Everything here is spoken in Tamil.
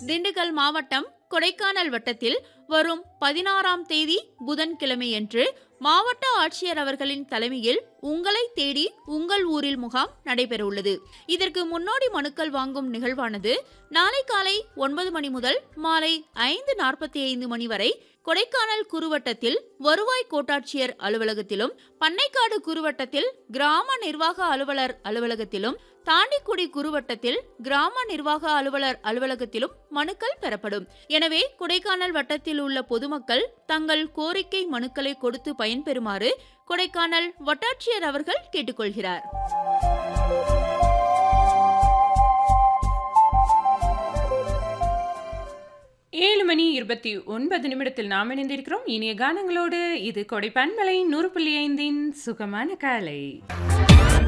திண்டுக்கல் மாவட்டம் கொடைக்கானல் வட்டத்தில் வரும் பதினாறாம் தேதி புதன்கிழமையன்று மாவட்ட ஆட்சியர் அவர்களின் தலைமையில் உங்களை தேடி உங்கள் ஊரில் முகாம் நடைபெறவுள்ளது இதற்கு முன்னோடி மனுக்கள் வாங்கும் நிகழ்வானது நாளை காலை ஒன்பது மணி முதல் மாலை ஐந்து நாற்பத்தி ஐந்து மணி வரை கொடைக்கானல் குறுவட்டத்தில் வருவாய் கோட்டாட்சியர் அலுவலகத்திலும் பண்ணைக்காடு குறுவட்டத்தில் கிராம நிர்வாக அலுவலர் அலுவலகத்திலும் தாண்டிக்குடி குறுவட்டத்தில் கிராம நிர்வாக அலுவலர் அலுவலகத்திலும் மனுக்கள் பெறப்படும் எனவே கொடைக்கானல் வட்டத்தில் உள்ள பொதுமக்கள் தங்கள் கோரிக்கை மனுக்களை கொடுத்து பயன்பெறுமாறு கொடைக்கானல் வட்டாட்சியர் அவர்கள் கேட்டுக்கொள்கிறார் ஏழு மணி இருபத்தி ஒன்பது நிமிடத்தில் நாம் இணைந்திருக்கிறோம் இனிய கானங்களோடு இது கொடைப்பன்மலை நூறு புள்ளி ஐந்தின் சுகமான காலை